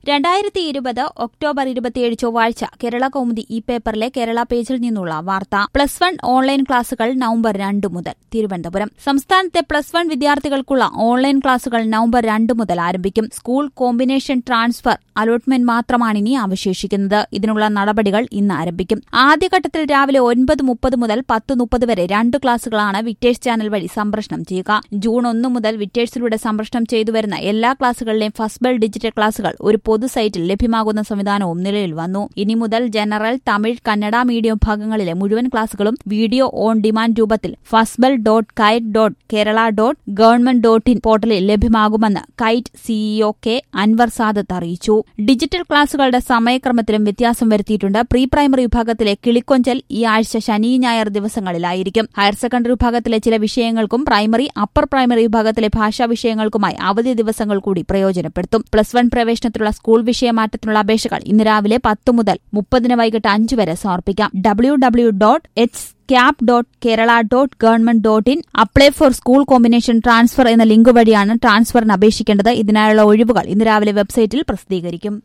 രണ്ടായിരത്തി ഇരുപത് ഒക്ടോബർ ഇരുപത്തിയേഴ് ചൊവ്വാഴ്ച കേരള കൗമുദി ഈ പേപ്പറിലെ കേരള പേജിൽ നിന്നുള്ള വാർത്ത പ്ലസ് വൺ ഓൺലൈൻ ക്ലാസുകൾ നവംബർ രണ്ട് മുതൽ തിരുവനന്തപുരം സംസ്ഥാനത്തെ പ്ലസ് വൺ വിദ്യാർത്ഥികൾക്കുള്ള ഓൺലൈൻ ക്ലാസുകൾ നവംബർ രണ്ട് മുതൽ ആരംഭിക്കും സ്കൂൾ കോമ്പിനേഷൻ ട്രാൻസ്ഫർ അലോട്ട്മെന്റ് മാത്രമാണ് ഇനി അവശേഷിക്കുന്നത് ഇതിനുള്ള നടപടികൾ ഇന്ന് ആരംഭിക്കും ആദ്യഘട്ടത്തിൽ രാവിലെ ഒൻപത് മുപ്പത് മുതൽ പത്ത് മുപ്പത് വരെ രണ്ട് ക്ലാസുകളാണ് വിറ്റേഴ്സ് ചാനൽ വഴി സംപ്രേഷണം ചെയ്യുക ജൂൺ ഒന്ന് മുതൽ വിറ്റേഴ്സിലൂടെ സംപ്രേഷണം ചെയ്തുവരുന്ന എല്ലാ ക്ലാസുകളിലെയും ഫസ്റ്റ് ബെൽ ഡിജിറ്റൽ ക്ലാസുകൾ ഒരു പൊതു സൈറ്റിൽ ലഭ്യമാകുന്ന സംവിധാനവും നിലവിൽ വന്നു ഇനി മുതൽ ജനറൽ തമിഴ് കന്നഡ മീഡിയം ഭാഗങ്ങളിലെ മുഴുവൻ ക്ലാസുകളും വീഡിയോ ഓൺ ഡിമാൻഡ് രൂപത്തിൽ firstbell dot kite dot Kerala dot government dot in പോർട്ടലിൽ ലഭ്യമാകുമെന്ന് KITE CEO K Anwar Sadath അറിയിച്ചു ഡിജിറ്റൽ ക്ലാസുകളുടെ സമയക്രമത്തിലും വ്യത്യാസം വരുത്തിയിട്ടുണ്ട് പ്രീ പ്രൈമറി വിഭാഗത്തിലെ കിളിക്കൊഞ്ചൽ ഈ ആഴ്ച ശനി ഞായർ ദിവസങ്ങളിലായിരിക്കും ഹയർ സെക്കൻഡറി വിഭാഗത്തിലെ ചില വിഷയങ്ങൾക്കും പ്രൈമറി അപ്പർ പ്രൈമറി വിഭാഗത്തിലെ ഭാഷാ വിഷയങ്ങൾക്കുമായി അവധി ദിവസങ്ങൾ കൂടി പ്രയോജനപ്പെടുത്തും പ്ലസ് വൺ പ്രവേശനത്തിലുള്ള സ്കൂൾ വിഷയമാറ്റത്തിനുള്ള അപേക്ഷകൾ ഇന്ന് രാവിലെ പത്ത് മുതൽ മുപ്പതിന് വൈകിട്ട് അഞ്ച് വരെ സമർപ്പിക്കാം W W dot H cap dot Kerala dot government dot in apply for school combination transfer എന്ന ലിങ്ക് വഴിയാണ് ട്രാൻസ്ഫറിന് അപേക്ഷിക്കേണ്ടത് ഇതിനായുള്ള ഒഴിവുകൾ ഇന്ന് രാവിലെ വെബ്സൈറ്റിൽ പ്രസിദ്ധീകരിക്കും